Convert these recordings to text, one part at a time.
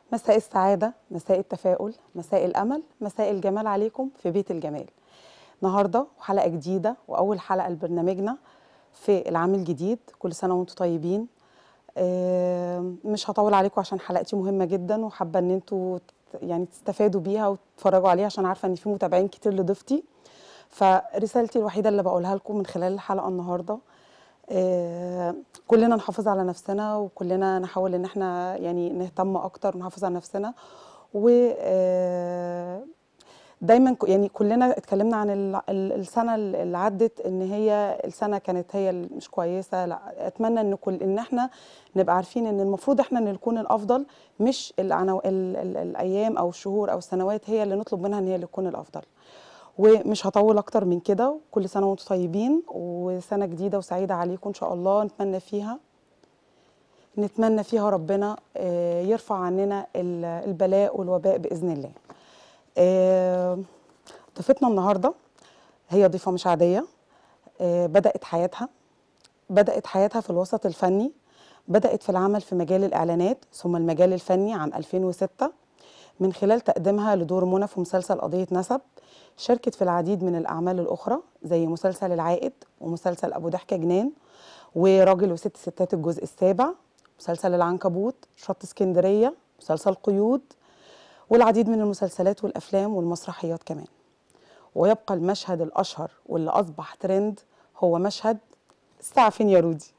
مساء السعادة مساء التفاؤل مساء الأمل مساء الجمال عليكم في بيت الجمال النهاردة حلقة جديدة وأول حلقة لبرنامجنا في العام الجديد كل سنة وانتم طيبين آه، مش هطول عليكم عشان حلقتي مهمة جدا وحابة ان انتوا ت- يعني تستفادوا بيها وتتفرجوا عليها عشان عارفة ان في متابعين كتير لضيفتي فرسالتي الوحيدة اللي بقولها لكم من خلال الحلقة النهاردة آه، كلنا نحافظ على نفسنا وكلنا نحاول ان احنا يعني نهتم اكتر ونحافظ على نفسنا و آه، دايما ك- يعني كلنا اتكلمنا عن ال- ال- السنه اللي عدت ان هي السنه كانت هي اللي مش كويسه لا اتمنى ان كل ان احنا نبقى عارفين ان المفروض احنا اللي نكون الافضل مش العنو... ال... ال... الايام او الشهور او السنوات هي اللي نطلب منها ان هي اللي تكون الافضل ومش هطول اكتر من كده كل سنه وانتم طيبين وسنه جديده وسعيده عليكم ان شاء الله نتمنى فيها نتمنى فيها ربنا آه، يرفع عننا ال- البلاء والوباء باذن الله آه، ضيفتنا النهارده هي ضيفه مش عاديه آه، بدات حياتها بدات حياتها في الوسط الفني بدات في العمل في مجال الاعلانات ثم المجال الفني عام 2006 من خلال تقديمها لدور منى في مسلسل قضيه نسب شاركت في العديد من الاعمال الاخرى زي مسلسل العائد ومسلسل ابو ضحكه جنان وراجل وست ستات الجزء السابع مسلسل العنكبوت شط اسكندريه مسلسل قيود والعديد من المسلسلات والافلام والمسرحيات كمان ويبقى المشهد الاشهر واللي اصبح ترند هو مشهد الساعه فين يا رودي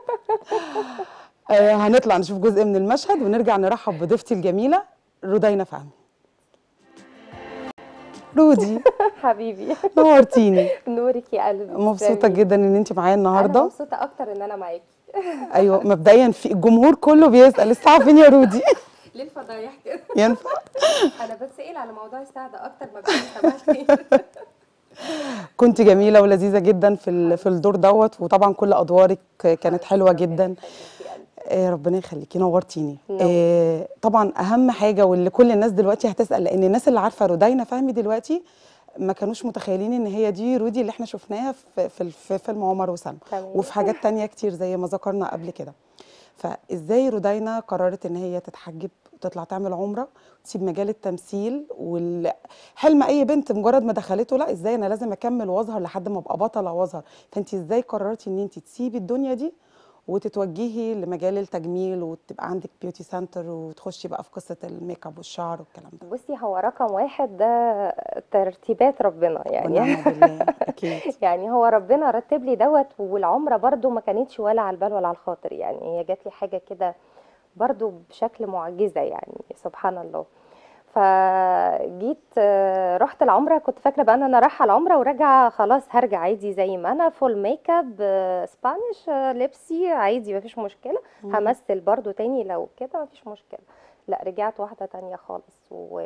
آه هنطلع نشوف جزء من المشهد ونرجع نرحب بضيفتي الجميله رودينا فهمي رودي حبيبي نورتيني نورك يا قلبي مبسوطه تسلمي. جدا ان انت معايا انا النهارده مبسوطه اكتر ان انا معاكي ايوه مبدئيا في الجمهور كله بيسال الساعه فين يا رودي ليه الفضايح كده ينفع انا بتسال على موضوع الساعه ده اكتر ما بتسمعني كنت جميله ولذيذه جدا في ال- في الدور دوت وطبعا كل ادوارك كانت حلوه جدا آه، ربنا يخليكي نورتيني نور. آه، طبعا اهم حاجه واللي كل الناس دلوقتي هتسال لان الناس اللي عارفه رودينا فهمي دلوقتي ما كانوش متخيلين ان هي دي رودي اللي احنا شفناها في في في فيلم عمر وسلمى تمام. وفي حاجات تانية كتير زي ما ذكرنا قبل كده فازاي رودينا قررت ان هي تتحجب وتطلع تعمل عمره وتسيب مجال التمثيل والحلم اي بنت مجرد ما دخلته لا ازاي انا لازم اكمل واظهر لحد ما ابقى بطله واظهر فانت ازاي قررتي ان انت تسيبي الدنيا دي وتتوجهي لمجال التجميل وتبقى عندك بيوتي سنتر وتخشي بقى في قصه الميك اب والشعر والكلام ده بصي هو رقم واحد ده ترتيبات ربنا يعني ونعم بالله اكيد يعني هو ربنا رتب لي دوت والعمره برضو ما كانتش ولا على البال ولا على الخاطر يعني هي جات لي حاجه كده برضو بشكل معجزه يعني سبحان الله فجيت آه، رحت العمره كنت فاكره بقى ان انا رايحه العمره وراجعه خلاص هرجع عادي زي ما انا فول ميك اب آه، سبانيش آه، لبسي عادي مفيش مشكله مم. همثل برضو تاني لو كده مفيش مشكله لا رجعت واحده تانية خالص و...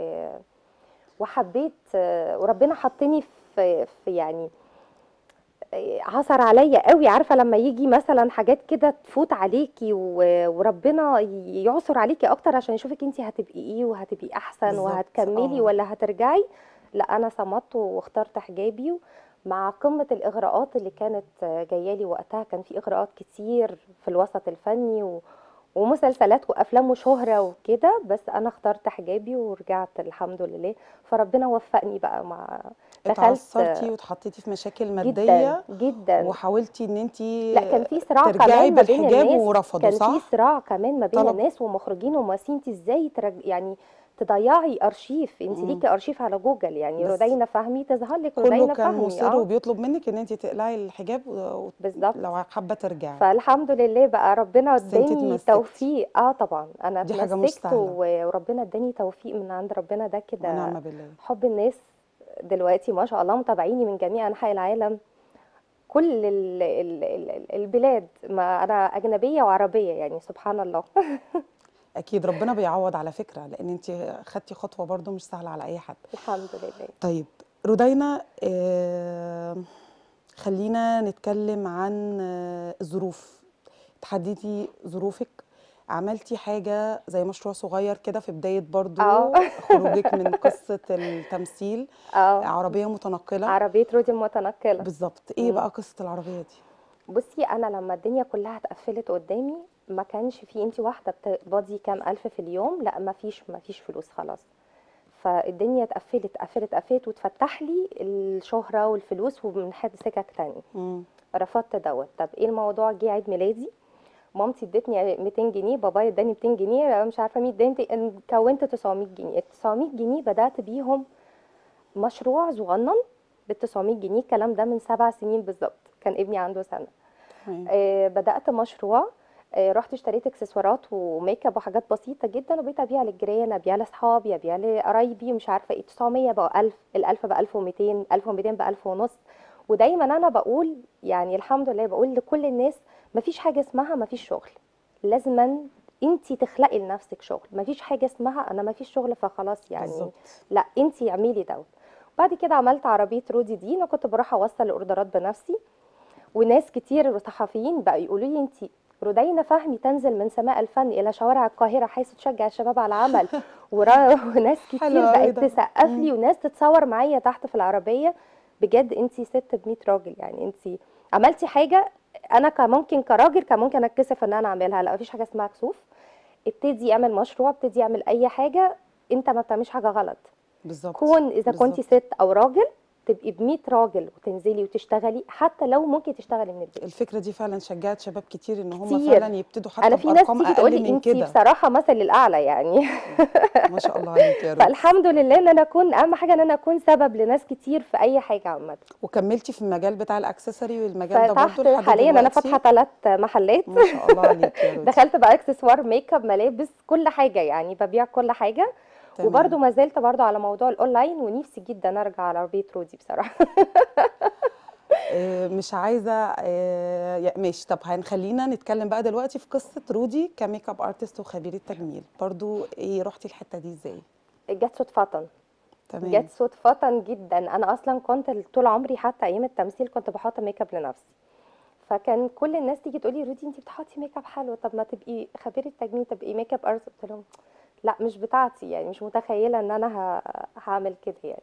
وحبيت آه، وربنا حطني في, في يعني آه، عثر عليا قوي عارفه لما يجي مثلا حاجات كده تفوت عليكي و- وربنا يعثر عليكي اكتر عشان يشوفك انت هتبقي ايه وهتبقي احسن بالظبط، وهتكملي آه. ولا هترجعي لا انا صمدت واخترت حجابي مع قمه الاغراءات اللي كانت آه، جايه لي وقتها كان في اغراءات كتير في الوسط الفني و ومسلسلات وافلام وشهره وكده بس انا اخترت حجابي ورجعت الحمد لله فربنا وفقني بقى مع اتعثرتي واتحطيتي في مشاكل ماديه جدا جدا وحاولتي ان انت لا كان في صراع ترجعي كمان ما بين بالحجاب الناس ورفضوا كان صح؟ في صراع كمان ما بين طلب. الناس ومخرجين وممثلين انت ازاي ترج... يعني تضيعي ارشيف انت مم. ليكي ارشيف على جوجل يعني بس رودينا فهمي تظهر لك كله رودينا كان فهمي مصر اه وبيطلب منك ان انت تقلعي الحجاب و- بالظبط لو حابه ترجعي فالحمد لله بقى ربنا بس انت اداني اتمسكتي. توفيق اه طبعا انا دي حاجة مش اتمسكت سهلة. و- وربنا اداني توفيق من عند ربنا ده كده ونعم بالله حب الناس دلوقتي ما شاء الله متابعيني من جميع انحاء العالم كل ال ال ال البلاد ما انا اجنبيه وعربيه يعني سبحان الله اكيد ربنا بيعوض على فكره لان انت خدتي خطوه برضو مش سهله على اي حد الحمد لله طيب رودينا آه خلينا نتكلم عن آه، الظروف تحددي ظروفك عملتي حاجة زي مشروع صغير كده في بداية برضو اه. خروجك من قصة التمثيل اه عربية متنقلة عربيه رودي المتنقله بالظبط ايه مم. بقى قصة العربية دي؟ بصي انا لما الدنيا كلها اتقفلت قدامي ما كانش في انت واحده بتقبضي كام الف في اليوم لا ما فيش ما فيش فلوس خلاص فالدنيا اتقفلت اتقفلت اتقفلت واتفتح لي الشهره والفلوس ومن حد سكك تاني مم. رفضت دوت طب ايه الموضوع جه عيد ميلادي مامتي ادتني 200 جنيه بابايا اداني 200 جنيه مش عارفه مين اداني كونت 900 جنيه ال 900 جنيه بدات بيهم مشروع صغنن بال 900 جنيه الكلام ده من سبع سنين بالظبط كان ابني عنده سنه تمام. آه، بدات مشروع آه، رحت اشتريت اكسسوارات وميك اب وحاجات بسيطه جدا وبقيت ابيع للجيران ابيع لاصحابي ابيع لقرايبي مش عارفه ايه 900 بقى 1000 ال1000 بقى 1200 1200 بقى 1000 ونص ودايما انا بقول يعني الحمد لله بقول لكل الناس مفيش حاجه اسمها مفيش شغل لازما انت تخلقي لنفسك شغل مفيش حاجه اسمها انا مفيش شغل فخلاص يعني بالظبط لا انت اعملي دوت بعد كده عملت عربيه رودي دي انا كنت بروح اوصل الاوردرات بنفسي وناس كتير صحفيين بقى يقولوا لي انت رودينا فهمي تنزل من سماء الفن الى شوارع القاهره حيث تشجع الشباب على العمل ورا وناس كتير حلو أوي بقت ده. تسقف لي مم. وناس تتصور معايا تحت في العربيه بجد انت ست ب 100 راجل يعني انت عملتي حاجه انا كان ممكن كراجل كان ممكن اتكسف ان انا اعملها لا مفيش حاجه اسمها كسوف ابتدي اعمل مشروع ابتدي اعمل اي حاجه انت ما بتعملش حاجه غلط بالظبط كون اذا كنتي بالظبط. ست او راجل تبقي ب 100 راجل وتنزلي وتشتغلي حتى لو ممكن تشتغلي من البيت الفكره دي فعلا شجعت شباب كتير ان هم كتير. فعلا يبتدوا حتى انا في ناس بارقام تيجي اقل تقول لي من انت كده بصراحه مثل الاعلى يعني ما شاء الله عليك يا رب فالحمد لله ان انا اكون اهم حاجه ان انا اكون سبب لناس كتير في اي حاجه عامه وكملتي في المجال بتاع الاكسسوري والمجال ده فتحت برضه لحد حاليا انا دلوقتي؟ فاتحه ثلاث محلات ما شاء الله عليك يا رودي دخلت بقى اكسسوار ميك اب ملابس كل حاجه يعني ببيع كل حاجه تمام. وبرده ما زلت برده على موضوع الاونلاين ونفسي جدا ارجع على عربيه رودي بصراحه آه، مش عايزه آه، يا- ماشي طب هنخلينا نتكلم بقى دلوقتي في قصه رودي كميك اب ارتست وخبيره تجميل برضو ايه رحتي الحته دي ازاي جت صدفه تمام جت صدفة جدا انا اصلا كنت طول عمري حتى ايام التمثيل كنت بحط ميك اب لنفسي فكان كل الناس تيجي تقولي رودي انت بتحطي ميك اب حلو طب ما تبقي خبيره تجميل تبقي ميك اب ارتست قلت لهم لا مش بتاعتي يعني مش متخيله ان انا ه- هعمل كده يعني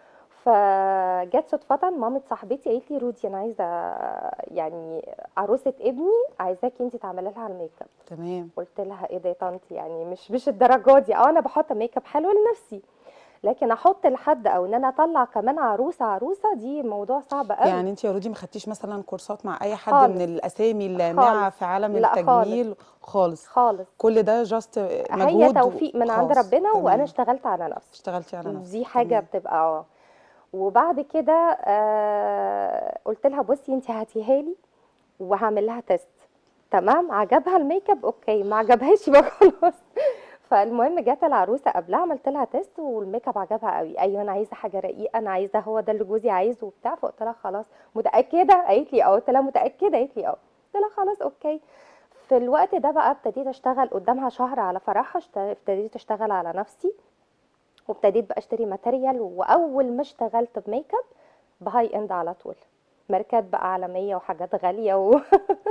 فجت صدفة مامة صاحبتي قالت لي رودي انا عايزه يعني عروسه ابني عايزاكي انت تعملي لها الميك اب تمام قلت لها ايه ده يا طنط يعني مش مش الدرجه دي اه انا بحط ميك اب حلو لنفسي لكن احط لحد او ان انا اطلع كمان عروسه عروسه دي موضوع صعب قوي يعني انت يا رودي ما خدتيش مثلا كورسات مع اي حد خالص. من الاسامي اللامعه خالص. في عالم لا خالص. التجميل خالص خالص كل ده جاست هي مجهود و- توفيق من عند خاص. ربنا تمام. وانا اشتغلت على نفسي اشتغلتي على نفسك دي حاجه تمام. بتبقى اه وبعد كده آه قلت لها بصي انت هاتيها لي وهعمل لها تيست تمام عجبها الميك اب اوكي ما عجبهاش يبقى خلاص فالمهم جت العروسه قبلها عملت لها تيست والميك اب عجبها قوي ايوه انا عايزه حاجه رقيقه انا عايزه هو ده اللي جوزي عايزه وبتاع فقلت لها خلاص متاكده قالت لي اه قلت لها متاكده قالت لي اه قلت لها خلاص اوكي في الوقت ده بقى ابتديت اشتغل قدامها شهر على فرحها اشت- ابتديت اشتغل على نفسي وابتديت بقى اشتري ماتيريال واول ما اشتغلت بميك اب بهاي اند على طول ماركات بقى عالميه وحاجات غاليه و...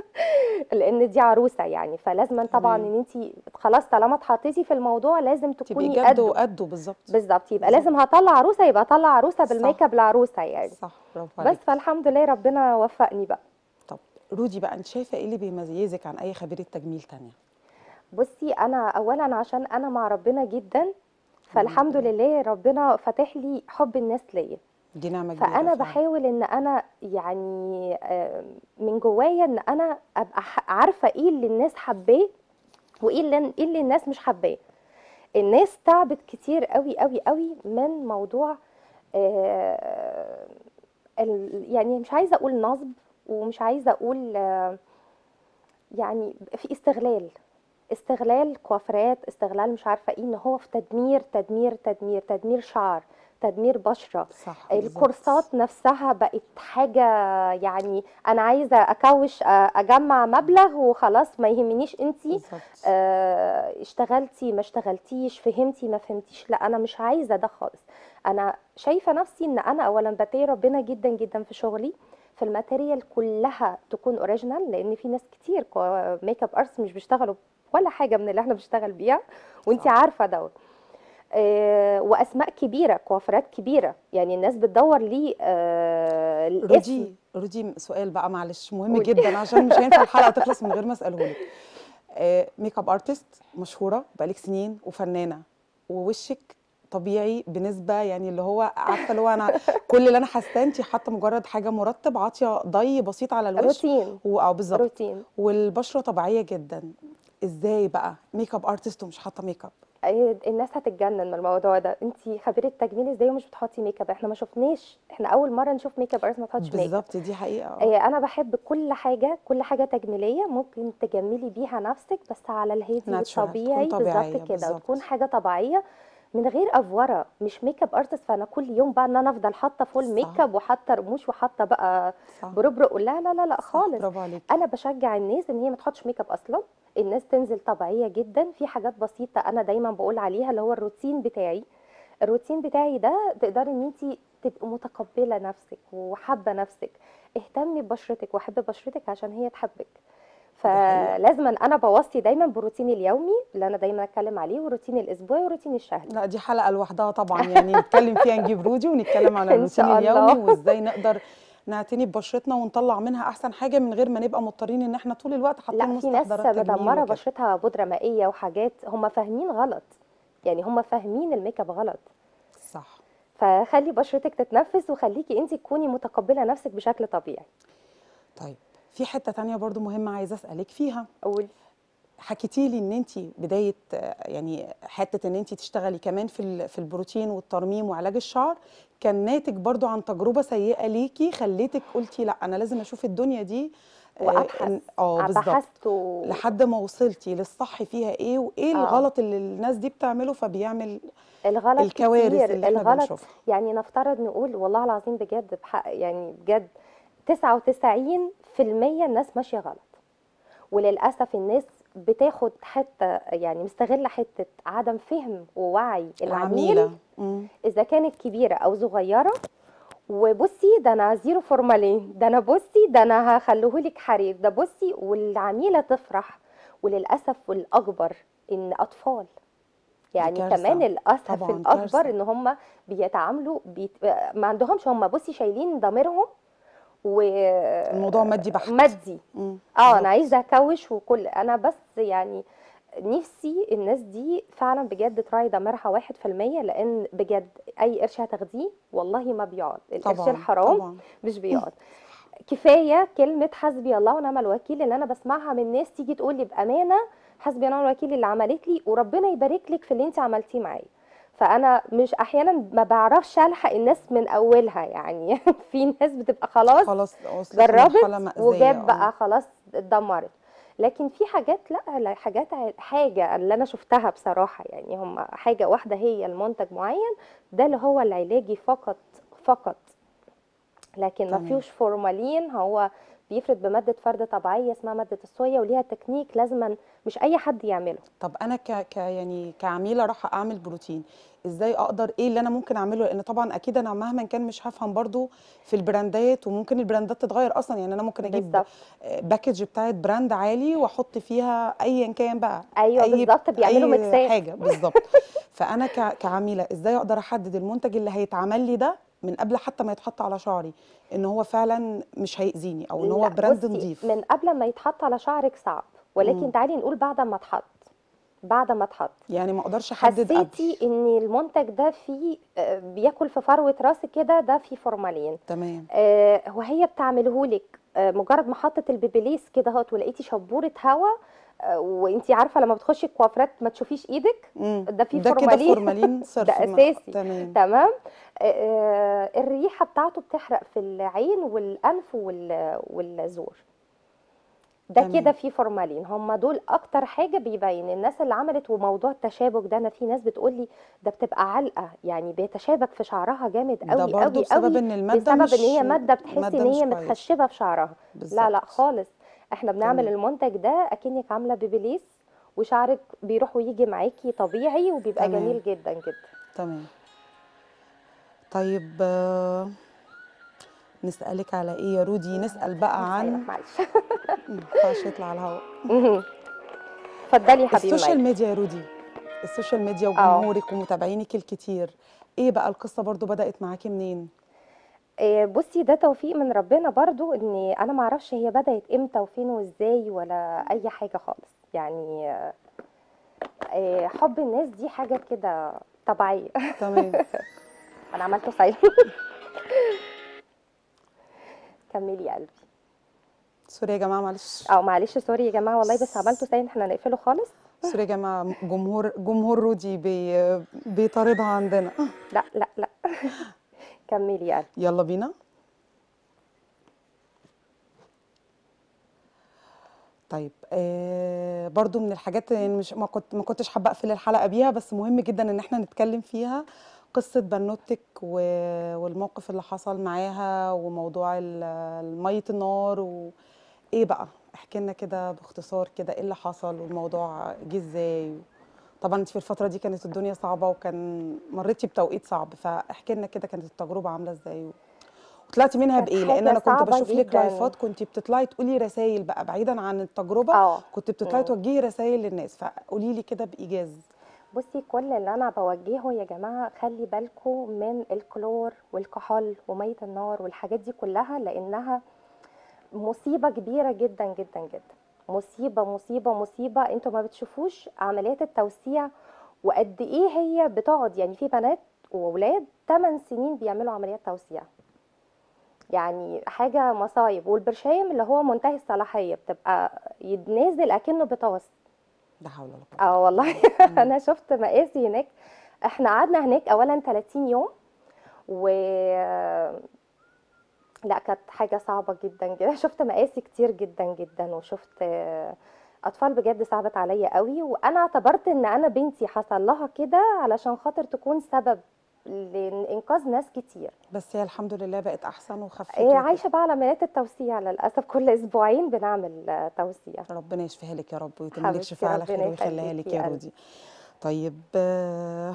لان دي عروسه يعني فلازم طبعا تمام. ان انت خلاص طالما اتحطيتي في الموضوع لازم تبقي تكوني جد قده وقده بالظبط بالظبط يبقى بالظبط. لازم هطلع عروسه يبقى اطلع عروسه صح. بالميك اب لعروسه يعني صح برافو بس عليك فالحمد لله ربنا وفقني بقى طب رودي بقى انت شايفه ايه اللي بيميزك عن اي خبيره تجميل تانية بصي انا اولا عشان انا مع ربنا جدا فالحمد لله. لله ربنا فاتح لي حب الناس ليا دي نعمه كبيره فانا فعلا. بحاول ان انا يعني آه، من جوايا ان انا ابقى ح- عارفه ايه اللي الناس حباه وايه اللي ايه اللي الناس مش حباه الناس تعبت كتير قوي قوي قوي من موضوع آه، ال- يعني مش عايزه اقول نصب ومش عايزه اقول آه، يعني في استغلال استغلال كوافرات استغلال مش عارفه ايه ان هو في تدمير تدمير تدمير تدمير شعر تدمير بشره صح بالظبط. الكورسات نفسها بقت حاجة يعني أنا عايزة أكوش آه، أجمع مبلغ وخلاص ما يهمنيش أنتي بالظبط آه، اشتغلتي ما اشتغلتيش فهمتي ما فهمتيش لا أنا مش عايزة ده خالص أنا شايفة نفسي إن أنا أولا بتقي ربنا جدا جدا في شغلي في الماتيريال كلها تكون اوريجينال لان في ناس كتير ميك اب ارتست مش بيشتغلوا ولا حاجه من اللي احنا بنشتغل بيها وانت صح. عارفه دوت آه، واسماء كبيره كوافرات كبيره يعني الناس بتدور ليه آه، الاسم رودي رودي سؤال بقى معلش مهم قولي. جدا عشان مش هينفع الحلقه تخلص من غير ما اساله لك آه، ميك اب ارتست مشهوره بقالك سنين وفنانه ووشك طبيعي بنسبه يعني اللي هو عارفه اللي هو انا كل اللي انا حاساه انت حاطه مجرد حاجه مرطب عاطيه ضي بسيط على الوش روتين و- اه بالظبط روتين والبشره طبيعيه جدا ازاي بقى ميك اب ارتست ومش حاطه ميك اب أي- الناس هتتجنن من الموضوع ده انت خبيره تجميل ازاي ومش بتحطي ميك اب احنا ما شفناش احنا اول مره نشوف ميك اب ارتست ما تحطش ميك اب بالظبط دي حقيقه آه. إيه، انا بحب كل حاجه كل حاجه تجميليه ممكن تجملي بيها نفسك بس على الهادي Natural، والطبيعي تكون طبيعية بالظبط كده بالظبط. وتكون حاجه طبيعيه من غير افوره مش ميك اب ارتست فانا كل يوم بقى ان انا افضل حاطه فول صح. ميك اب وحاطه رموش وحاطه بقى صح بربرق لا لا لا لا صح، خالص برافو عليك انا بشجع الناس ان هي ما تحطش ميك اب اصلا الناس تنزل طبيعيه جدا في حاجات بسيطه انا دايما بقول عليها اللي هو الروتين بتاعي الروتين بتاعي ده تقدري ان انت تبقي متقبله نفسك وحابه نفسك اهتمي ببشرتك وحبي بشرتك عشان هي تحبك حقيقة. فلازم انا بوصي دايما بالروتين اليومي اللي انا دايما اتكلم عليه والروتين الاسبوعي والروتين الشهري لا دي حلقة لوحدها طبعا يعني نتكلم فيها نجيب رودي ونتكلم عن إن الروتين شاء اليومي الله. وازاي نقدر نعتني ببشرتنا ونطلع منها احسن حاجة من غير ما نبقى مضطرين ان احنا طول الوقت حاطين لا في ناس مستحضرات تجميل مدمره وكده. بشرتها بودره مائيه وحاجات هم فاهمين غلط يعني هم فاهمين الميك اب غلط صح فخلي بشرتك تتنفس وخليكي انت تكوني متقبله نفسك بشكل طبيعي طيب في حتة تانية برضو مهمة عايزة اسألك فيها اقول حكيتي لي ان انت بدايه آه، يعني حته ان انت تشتغلي كمان في ال- في البروتين والترميم وعلاج الشعر كان ناتج برضو عن تجربه سيئه ليكي خليتك قلتي لا انا لازم اشوف الدنيا دي آه، وابحث إن- اه بالظبط بحثت و... لحد ما وصلتي للصح فيها ايه وايه آه. الغلط اللي الناس دي بتعمله فبيعمل الغلط الكوارث كتير اللي احنا الغلط بنشوفها يعني نفترض نقول والله العظيم بجد بحق يعني بجد 99% الناس ماشيه غلط وللاسف الناس بتاخد حته يعني مستغله حته عدم فهم ووعي العميل العميله مم. اذا كانت كبيره او صغيره وبصي ده انا زيرو فورمالين ده انا بصي ده انا هخليهولك حرير ده بصي والعميله تفرح وللاسف والاكبر ان اطفال يعني كارثة. كمان الاسف طبعاً الاكبر كارثة. ان هم بيتعاملوا بيت... ما عندهمش هم بصي شايلين ضميرهم و الموضوع مادي بحت مادي مم. اه بالظبط. انا عايزه اكوش وكل انا بس يعني نفسي الناس دي فعلا بجد تراعي ضميرها واحد في المية لان بجد اي قرش هتاخديه والله ما بيقعد القرش طبعا الحرام طبعا مش بيقعد كفايه كلمه حسبي الله ونعم الوكيل اللي انا بسمعها من ناس تيجي تقول لي بامانه حسبي الله ونعم الوكيل اللي عملت لي وربنا يبارك لك في اللي انت عملتيه معايا فانا مش احيانا ما بعرفش الحق الناس من اولها يعني في ناس بتبقى خلاص خلاص وصلت لمرحله جربت مأزية وجاب آه. بقى خلاص اتدمرت لكن في حاجات لا لا حاجات ع- حاجه اللي انا شفتها بصراحه يعني هم حاجه واحده هي المنتج معين ده اللي هو العلاجي فقط فقط لكن ما تمام. فيهوش فورمالين هو بيفرد بماده فرد طبيعيه اسمها ماده الصويا وليها تكنيك لازما مش اي حد يعمله طب انا ك... ك يعني كعميله راح اعمل بروتين ازاي اقدر ايه اللي انا ممكن اعمله لان طبعا اكيد انا مهما كان مش هفهم برضو في البراندات وممكن البراندات تتغير اصلا يعني انا ممكن اجيب بالظبط آه، باكج بتاعت براند عالي واحط فيها ايا كان بقى ايوه أي- بالظبط بيعملوا أي ميكسات حاجه بالظبط فانا ك... كعميله ازاي اقدر احدد المنتج اللي هيتعمل لي ده من قبل حتى ما يتحط على شعري ان هو فعلا مش هيأذيني او ان هو لا، براند بصي، نظيف من قبل ما يتحط على شعرك صعب ولكن مم. تعالي نقول بعد ما اتحط بعد ما اتحط يعني ما اقدرش احدد قبل حسيتي ان المنتج ده فيه آه، بياكل في فروه راسك كده ده فيه فورمالين تمام آه، وهي بتعملهولك آه، مجرد ما حطت البيبيليس كده اهوت ولقيتي شبوره هوا آه، وانتي عارفه لما بتخشي الكوافرات ما تشوفيش ايدك مم. ده فيه ده كده فورمالين فورمالين صرف ده ما- أساسي. تمام تمام آه، آه، الريحه بتاعته بتحرق في العين والانف وال- والزور ده تمام. كده فيه فورمالين هم دول اكتر حاجه بيبين الناس اللي عملت وموضوع التشابك ده انا في ناس بتقول لي ده بتبقى علقه يعني بيتشابك في شعرها جامد ده قوي برضه قوي بسبب قوي ان الماده بسبب مش ان هي ماده بتحسي مادة ان مش هي كويسة. متخشبه في شعرها لا لا بالظبط. خالص احنا بنعمل تمام. المنتج ده اكنك عامله بيبيليس وشعرك بيروح ويجي معاكي طبيعي وبيبقى تمام. جميل جدا جدا تمام طيب آه، نسألك على ايه يا رودي نسأل بقى عن معلش ما ينفعش يطلع على الهواء مهم. اتفضلي يا حبيبي السوشيال مايك. ميديا يا رودي السوشيال ميديا وجمهورك ومتابعينك الكتير ايه بقى القصة برضو بدأت معاكي منين إيه، بصي ده توفيق من ربنا برضو ان انا ما اعرفش هي بدأت امتى وفين وازاي ولا اي حاجة خالص يعني آه، آه، حب الناس دي حاجه كده طبيعيه تمام انا عملته سايلنت كملي يا قلبي سوري يا جماعه معلش اه معلش سوري يا جماعه والله بس عملته سايلنت احنا هنقفله خالص سوري يا جماعه جمهور جمهور رودي بي بيطاردها عندنا لا لا لا كملي يا قلبي يلا بينا طيب آه برضو من الحاجات يعني مش ما كنت ما كنتش حابه اقفل الحلقه بيها بس مهم جدا ان احنا نتكلم فيها قصه بنوتك و- والموقف اللي حصل معاها وموضوع ال- ميه النار وايه بقى احكي لنا كده باختصار كده ايه اللي حصل والموضوع جه ازاي طبعا انت في الفتره دي كانت الدنيا صعبه وكان مريتي بتوقيت صعب فاحكي لنا كده كانت التجربه عامله ازاي وطلعتي منها كانت بايه لان حاجة انا كنت صعبة بشوف لك جداً. لايفات كنت بتطلعي تقولي رسائل بقى بعيدا عن التجربه اه كنت بتطلعي مم. توجهي رسائل للناس فقولي لي كده بايجاز بصي كل اللي انا بوجهه يا جماعه خلي بالكم من الكلور والكحول وميه النار والحاجات دي كلها لانها مصيبه كبيره جدا جدا جدا مصيبه مصيبه مصيبه انتوا ما بتشوفوش عمليات التوسيع وقد ايه هي بتقعد يعني في بنات واولاد 8 سنين بيعملوا عمليات توسيع يعني حاجه مصايب والبرشام اللي هو منتهي الصلاحيه بتبقى يتنازل اكنه بتوس لا حول ولا قوه اه والله انا شفت مقاسي هناك احنا قعدنا هناك اولا 30 يوم و لا كانت حاجه صعبه جدا جدا شفت مقاسي كتير جدا جدا وشفت آه، اطفال بجد صعبت عليا قوي وانا اعتبرت ان انا بنتي حصل لها كده علشان خاطر تكون سبب لانقاذ ناس كتير بس هي الحمد لله بقت احسن وخفت إيه وكده. عايشه بقى على عمليات التوسيع للاسف كل اسبوعين بنعمل آه، توسيع ربنا يشفيها لك يا رب ويتم لك حبيبتي شفاء على خير ربنا ويخليها يخليكي لك يا يا قلبي. رودي طيب آه،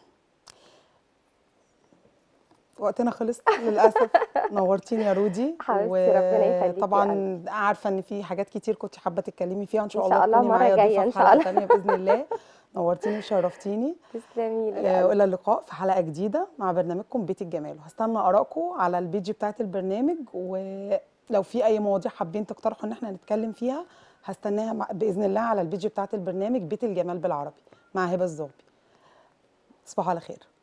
وقتنا خلص للاسف نورتيني يا رودي حبيبتي، ربنا يخليكي يا طبعا عارفه ان في حاجات كتير كنت حابه تتكلمي فيها ان شاء إن الله شاء الله تكوني مرة معايا جاية ضيفه إن في شاء حلقه الله. ثانيه باذن الله نورتيني وشرفتيني تسلمي لي آه، يا قلبي. والى اللقاء في حلقه جديده مع برنامجكم بيت الجمال وهستنى ارائكم على البيج بتاعت البرنامج ولو في اي مواضيع حابين تقترحوا ان احنا نتكلم فيها هستناها مع- باذن الله على البيج بتاعت البرنامج بيت الجمال بالعربي مع هبه الزغبي تصبحوا على خير